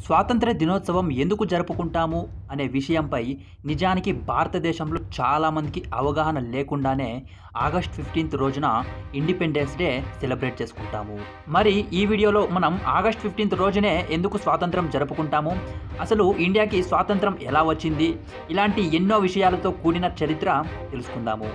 స్వాతంత్ర దినోత్సవం ఎందుకు జరుపుకుంటాము అనే విషయంపై నిజానికి భారతదేశంలో చాలామందికి అవగాహన లేకుండానే ఆగస్ట్ ఫిఫ్టీన్త్ రోజున ఇండిపెండెన్స్ డే సెలబ్రేట్ చేసుకుంటాము మరి ఈ వీడియోలో మనం ఆగస్ట్ ఫిఫ్టీన్త్ రోజునే ఎందుకు స్వాతంత్రం జరుపుకుంటాము అసలు ఇండియాకి స్వాతంత్రం ఎలా వచ్చింది ఇలాంటి ఎన్నో విషయాలతో కూడిన చరిత్ర తెలుసుకుందాము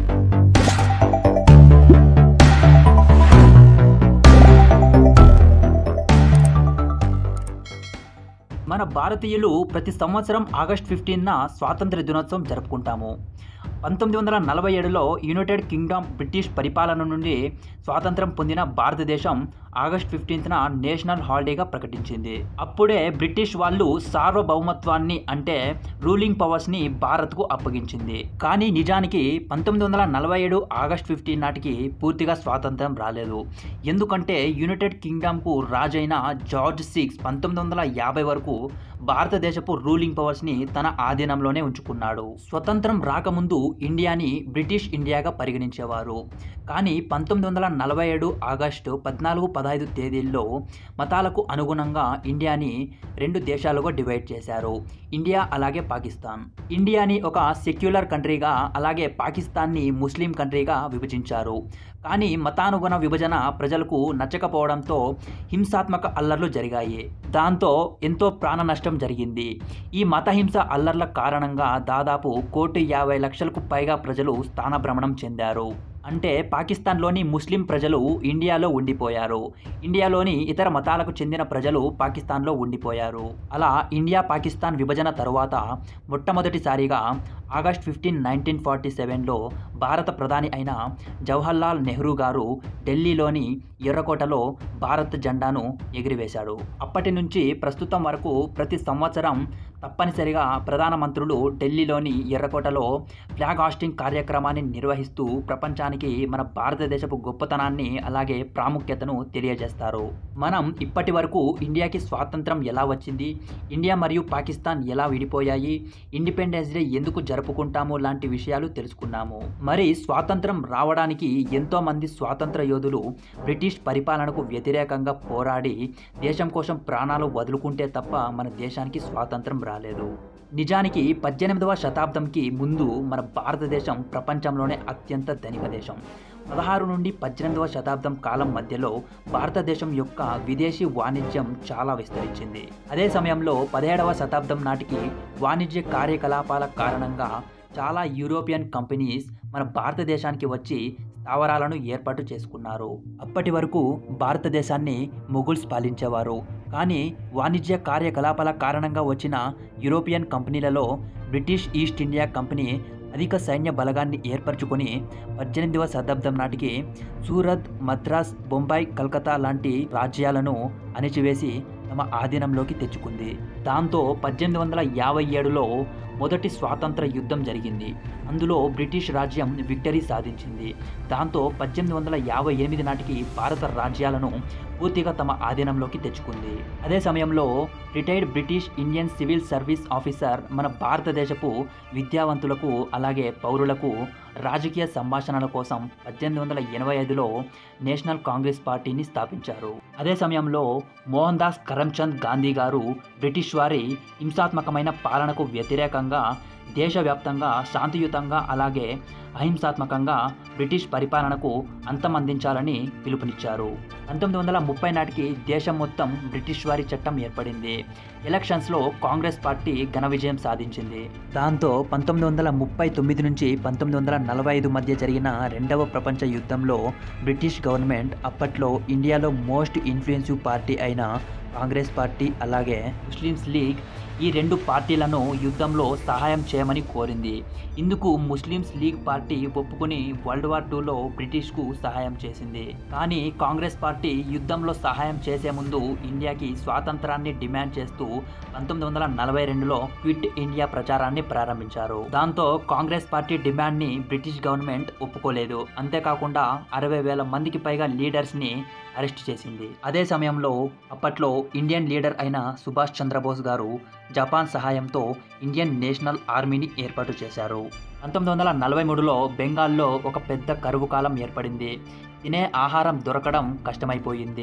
మన భారతీయులు ప్రతి సంవత్సరం ఆగస్ట్ ఫిఫ్టీన్న స్వాతంత్ర దినోత్సవం జరుపుకుంటాము పంతొమ్మిది వందల నలభై ఏడులో యునైటెడ్ కింగ్డమ్ బ్రిటిష్ పరిపాలన నుండి స్వాతంత్రం పొందిన భారతదేశం ఆగస్ట్ ఫిఫ్టీన్త్న నేషనల్ హాలిడేగా ప్రకటించింది అప్పుడే బ్రిటిష్ వాళ్ళు సార్వభౌమత్వాన్ని అంటే రూలింగ్ పవర్స్ని భారత్కు అప్పగించింది కానీ నిజానికి పంతొమ్మిది వందల నలభై ఏడు ఆగస్ట్ ఫిఫ్టీన్ నాటికి పూర్తిగా స్వాతంత్రం రాలేదు ఎందుకంటే యునైటెడ్ కింగ్డమ్కు రాజైన జార్జ్ సిక్స్ పంతొమ్మిది వందల యాభై వరకు భారతదేశపు రూలింగ్ పవర్స్ని తన ఆధీనంలోనే ఉంచుకున్నాడు స్వతంత్రం రాకముందు ఇండియాని బ్రిటిష్ ఇండియాగా పరిగణించేవారు కానీ పంతొమ్మిది వందల నలభై ఏడు ఆగస్టు పద్నాలుగు పదహైదు తేదీల్లో మతాలకు అనుగుణంగా ఇండియాని రెండు దేశాలుగా డివైడ్ చేశారు ఇండియా అలాగే పాకిస్తాన్ ఇండియాని ఒక సెక్యులర్ కంట్రీగా అలాగే పాకిస్తాన్ని ముస్లిం కంట్రీగా విభజించారు కానీ మతానుగుణ విభజన ప్రజలకు నచ్చకపోవడంతో హింసాత్మక అల్లర్లు జరిగాయి దాంతో ఎంతో ప్రాణ నష్టం జరిగింది ఈ మతహింస అల్లర్ల కారణంగా దాదాపు కోటి యాభై లక్షలకు పైగా ప్రజలు స్థానభ్రమణం చెందారు అంటే పాకిస్తాన్లోని ముస్లిం ప్రజలు ఇండియాలో ఉండిపోయారు ఇండియాలోని ఇతర మతాలకు చెందిన ప్రజలు పాకిస్తాన్లో ఉండిపోయారు అలా ఇండియా పాకిస్తాన్ విభజన తరువాత మొట్టమొదటిసారిగా ఆగస్ట్ ఫిఫ్టీన్ నైన్టీన్ ఫార్టీ సెవెన్లో భారత ప్రధాని అయిన జవహర్లాల్ నెహ్రూ గారు ఢిల్లీలోని ఎర్రకోటలో భారత్ జెండాను ఎగిరివేశాడు అప్పటి నుంచి ప్రస్తుతం వరకు ప్రతి సంవత్సరం తప్పనిసరిగా ప్రధానమంత్రులు ఢిల్లీలోని ఎర్రకోటలో ఫ్లాగ్ హాస్టింగ్ కార్యక్రమాన్ని నిర్వహిస్తూ ప్రపంచానికి మన భారతదేశపు గొప్పతనాన్ని అలాగే ప్రాముఖ్యతను తెలియజేస్తారు మనం ఇప్పటి వరకు ఇండియాకి స్వాతంత్రం ఎలా వచ్చింది ఇండియా మరియు పాకిస్తాన్ ఎలా విడిపోయాయి ఇండిపెండెన్స్ డే ఎందుకు జరుపుకుంటాము లాంటి విషయాలు తెలుసుకున్నాము మరి స్వాతంత్రం రావడానికి ఎంతో మంది స్వాతంత్ర యోధులు బ్రిటిష్ పరిపాలనకు వ్యతిరేకంగా పోరాడి దేశం కోసం ప్రాణాలు వదులుకుంటే తప్ప మన దేశానికి స్వాతంత్రం రాలేదు నిజానికి పద్దెనిమిదవ శతాబ్దంకి ముందు మన భారతదేశం ప్రపంచంలోనే అత్యంత ధనిక దేశం పదహారు నుండి పద్దెనిమిదవ శతాబ్దం కాలం మధ్యలో భారతదేశం యొక్క విదేశీ వాణిజ్యం చాలా విస్తరించింది అదే సమయంలో పదిహేడవ శతాబ్దం నాటికి వాణిజ్య కార్యకలాపాల కారణంగా చాలా యూరోపియన్ కంపెనీస్ మన భారతదేశానికి వచ్చి స్థావరాలను ఏర్పాటు చేసుకున్నారు అప్పటి వరకు భారతదేశాన్ని మొఘుల్స్ పాలించేవారు కానీ వాణిజ్య కార్యకలాపాల కారణంగా వచ్చిన యూరోపియన్ కంపెనీలలో బ్రిటిష్ ఈస్ట్ ఇండియా కంపెనీ అధిక సైన్య బలగాన్ని ఏర్పరచుకొని పద్దెనిమిదవ శతాబ్దం నాటికి సూరత్ మద్రాస్ బొంబాయి కలకత్తా లాంటి రాజ్యాలను అణిచివేసి తమ ఆధీనంలోకి తెచ్చుకుంది దాంతో పద్దెనిమిది వందల యాభై ఏడులో మొదటి స్వాతంత్ర యుద్ధం జరిగింది అందులో బ్రిటిష్ రాజ్యం విక్టరీ సాధించింది దాంతో పద్దెనిమిది వందల యాభై ఎనిమిది నాటికి భారత రాజ్యాలను పూర్తిగా తమ ఆధీనంలోకి తెచ్చుకుంది అదే సమయంలో retired British Indian civil service officer మన భారతదేశపు విద్యావంతులకు అలాగే పౌరులకు రాజకీయ సంభాషణల కోసం పద్దెనిమిది వందల ఎనభై ఐదులో నేషనల్ కాంగ్రెస్ పార్టీని స్థాపించారు అదే సమయంలో మోహన్ దాస్ కరమ్చంద్ గాంధీ గారు బ్రిటిష్ వారి హింసాత్మకమైన పాలనకు వ్యతిరేకంగా దేశవ్యాప్తంగా శాంతియుతంగా అలాగే అహింసాత్మకంగా బ్రిటిష్ పరిపాలనకు అంతమందించాలని పిలుపునిచ్చారు పంతొమ్మిది వందల ముప్పై నాటికి దేశం మొత్తం బ్రిటిష్ వారి చట్టం ఏర్పడింది ఎలక్షన్స్లో కాంగ్రెస్ పార్టీ ఘన విజయం సాధించింది దాంతో పంతొమ్మిది వందల ముప్పై తొమ్మిది నుంచి పంతొమ్మిది వందల నలభై ఐదు మధ్య జరిగిన రెండవ ప్రపంచ యుద్ధంలో బ్రిటిష్ గవర్నమెంట్ అప్పట్లో ఇండియాలో మోస్ట్ ఇన్ఫ్లుయెన్సివ్ పార్టీ అయిన కాంగ్రెస్ పార్టీ అలాగే ముస్లిమ్స్ లీగ్ ఈ రెండు పార్టీలను యుద్ధంలో సహాయం చేయమని కోరింది ఇందుకు ముస్లిమ్స్ లీగ్ పార్టీ ఒప్పుకొని వరల్డ్ వార్ టూలో బ్రిటిష్కు సహాయం చేసింది కానీ కాంగ్రెస్ పార్టీ యుద్ధంలో సహాయం చేసే ముందు ఇండియాకి స్వాతంత్రాన్ని డిమాండ్ చేస్తూ పంతొమ్మిది వందల నలభై రెండులో క్విట్ ఇండియా ప్రచారాన్ని ప్రారంభించారు దాంతో కాంగ్రెస్ పార్టీ డిమాండ్ని బ్రిటిష్ గవర్నమెంట్ ఒప్పుకోలేదు అంతేకాకుండా అరవై వేల మందికి పైగా లీడర్స్ని అరెస్ట్ చేసింది అదే సమయంలో అప్పట్లో ఇండియన్ లీడర్ అయిన సుభాష్ చంద్రబోస్ గారు జపాన్ సహాయంతో ఇండియన్ నేషనల్ ఆర్మీని ఏర్పాటు చేశారు పంతొమ్మిది వందల నలభై మూడులో బెంగాల్లో ఒక పెద్ద కరువు కాలం ఏర్పడింది తినే ఆహారం దొరకడం కష్టమైపోయింది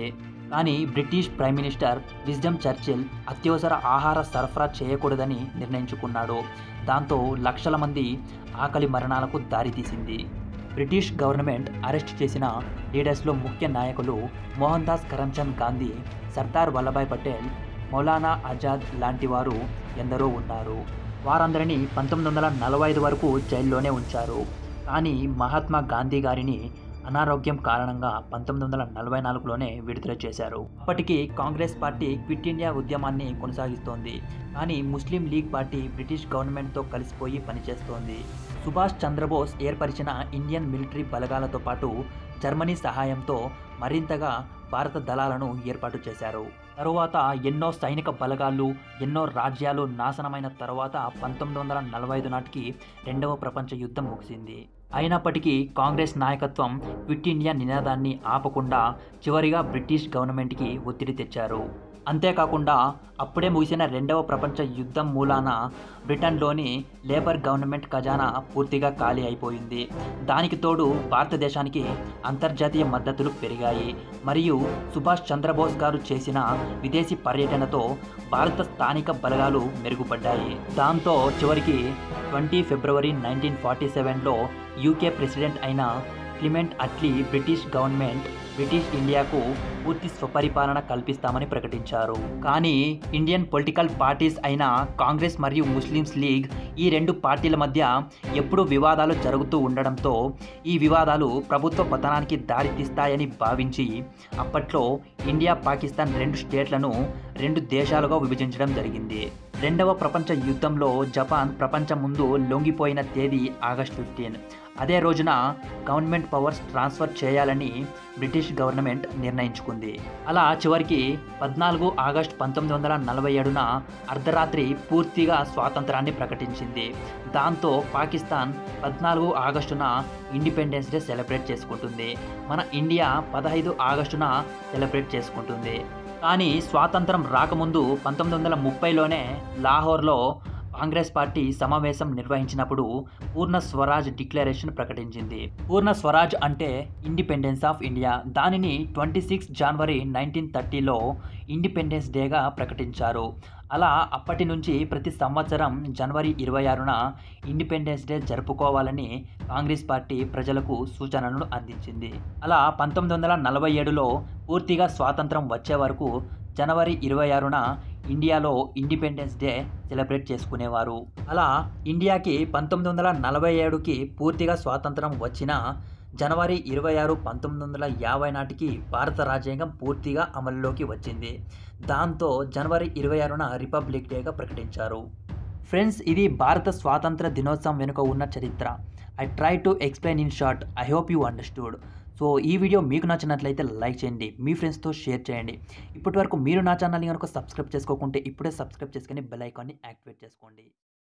కానీ British prime minister Winston Churchill అత్యవసర ఆహార సరఫరా చేయకూడదని నిర్ణయించుకున్నాడు దాంతో లక్షల మంది ఆకలి మరణాలకు దారితీసింది బ్రిటిష్ గవర్నమెంట్ అరెస్ట్ చేసిన లీడర్స్లో ముఖ్య నాయకులు మోహన్ దాస్ కరమ్చంద్ గాంధీ సర్దార్ వల్లభాయ్ పటేల్ మౌలానా ఆజాద్ లాంటి వారు ఎందరో ఉన్నారు వారందరినీ పంతొమ్మిది వందల నలభై ఐదు వరకు జైల్లోనే ఉంచారు కానీ మహాత్మా గాంధీ గారిని అనారోగ్యం కారణంగా పంతొమ్మిది వందల నలభై నాలుగులోనే విడుదల చేశారు అప్పటికి కాంగ్రెస్ పార్టీ క్విట్ ఇండియా ఉద్యమాన్ని కొనసాగిస్తోంది కానీ ముస్లిం లీగ్ పార్టీ బ్రిటిష్ గవర్నమెంట్తో కలిసిపోయి పనిచేస్తోంది సుభాష్ చంద్రబోస్ ఏర్పరిచిన ఇండియన్ మిలిటరీ బలగాలతో పాటు జర్మనీ సహాయంతో మరింతగా భారత దళాలను ఏర్పాటు చేశారు తరువాత ఎన్నో సైనిక బలగాలు ఎన్నో రాజ్యాలు నాశనమైన తరువాత పంతొమ్మిది వందల నలభై ఐదు నాటికి రెండవ ప్రపంచ యుద్ధం ముగిసింది అయినప్పటికీ కాంగ్రెస్ నాయకత్వం క్విట్ ఇండియా నినాదాన్ని ఆపకుండా చివరిగా బ్రిటిష్ గవర్నమెంట్కి ఒత్తిడి తెచ్చారు అంతేకాకుండా అప్పుడే ముగిసిన రెండవ ప్రపంచ యుద్ధం మూలాన బ్రిటన్లోని లేబర్ గవర్నమెంట్ ఖజానా పూర్తిగా ఖాళీ అయిపోయింది దానికి తోడు భారతదేశానికి అంతర్జాతీయ మద్దతులు పెరిగాయి మరియు సుభాష్ చంద్రబోస్ గారు చేసిన విదేశీ పర్యటనతో భారత స్థానిక బలగాలు మెరుగుపడ్డాయి దాంతో చివరికి ట్వంటీ ఫిబ్రవరి నైన్టీన్ ఫార్టీ సెవెన్లో యూకే ప్రెసిడెంట్ అయిన Clement Attlee British government British ఇండియాకు పూర్తి స్వపరిపాలన కల్పిస్తామని ప్రకటించారు కానీ ఇండియన్ పొలిటికల్ పార్టీస్ అయిన కాంగ్రెస్ మరియు ముస్లిమ్స్ లీగ్ ఈ రెండు పార్టీల మధ్య ఎప్పుడూ వివాదాలు జరుగుతూ ఉండడంతో ఈ వివాదాలు ప్రభుత్వ పతనానికి దారితీస్తాయని భావించి అప్పట్లో ఇండియా పాకిస్తాన్ రెండు స్టేట్లను రెండు దేశాలుగా విభజించడం జరిగింది రెండవ ప్రపంచ యుద్ధంలో జపాన్ ప్రపంచం ముందు లొంగిపోయిన తేదీ ఆగస్ట్ ఫిఫ్టీన్ అదే రోజున గవర్నమెంట్ పవర్స్ ట్రాన్స్ఫర్ చేయాలని బ్రిటిష్ గవర్నమెంట్ నిర్ణయించుకుంది అలా చివరికి పద్నాలుగు ఆగస్ట్ పంతొమ్మిది వందల నలభై ఏడున అర్ధరాత్రి పూర్తిగా స్వాతంత్రాన్ని ప్రకటించింది దాంతో పాకిస్తాన్ పద్నాలుగు ఆగస్టున ఇండిపెండెన్స్ డే సెలబ్రేట్ చేసుకుంటుంది మన ఇండియా పదహైదు ఆగస్టున సెలబ్రేట్ చేసుకుంటుంది కానీ స్వాతంత్రం రాకముందు పంతొమ్మిది వందల ముప్పైలోనే లాహోర్లో కాంగ్రెస్ పార్టీ సమావేశం నిర్వహించినప్పుడు పూర్ణ స్వరాజ్ డిక్లరేషన్ ప్రకటించింది పూర్ణ స్వరాజ్ అంటే ఇండిపెండెన్స్ ఆఫ్ ఇండియా దానిని ట్వంటీ సిక్స్ జనవరి నైన్టీన్ థర్టీలో ఇండిపెండెన్స్ డేగా ప్రకటించారు అలా అప్పటి నుంచి ప్రతి సంవత్సరం జనవరి ఇరవై ఆరున ఇండిపెండెన్స్ డే జరుపుకోవాలని కాంగ్రెస్ పార్టీ ప్రజలకు సూచనలను అందించింది అలా పంతొమ్మిది వందల నలభై ఏడులో పూర్తిగా స్వాతంత్రం వచ్చే వరకు జనవరి ఇరవై ఆరున ఇండియాలో ఇండిపెండెన్స్ డే సెలబ్రేట్ చేసుకునేవారు అలా ఇండియాకి పంతొమ్మిది వందల నలభై ఏడుకి పూర్తిగా స్వాతంత్రం వచ్చిన జనవరి ఇరవై ఆరు పంతొమ్మిది వందల యాభై నాటికి భారత రాజ్యాంగం పూర్తిగా అమలులోకి వచ్చింది దాంతో జనవరి ఇరవై ఆరున రిపబ్లిక్ డేగా ప్రకటించారు ఫ్రెండ్స్ ఇది భారత స్వాతంత్ర దినోత్సవం వెనుక ఉన్న చరిత్ర I try to explain in short I hope you understood so ఈ వీడియో మీకు నచ్చినట్లయితే లైక్ చేయండి మీ ఫ్రెండ్స్తో షేర్ చేయండి ఇప్పటివరకు మీరు నా ఛానల్ని కనుక సబ్స్క్రైబ్ చేసుకోకుంటే ఇప్పుడే సబ్స్క్రైబ్ చేసుకొని బెల్ ఐకాన్ని యాక్టివేట్ చేసుకోండి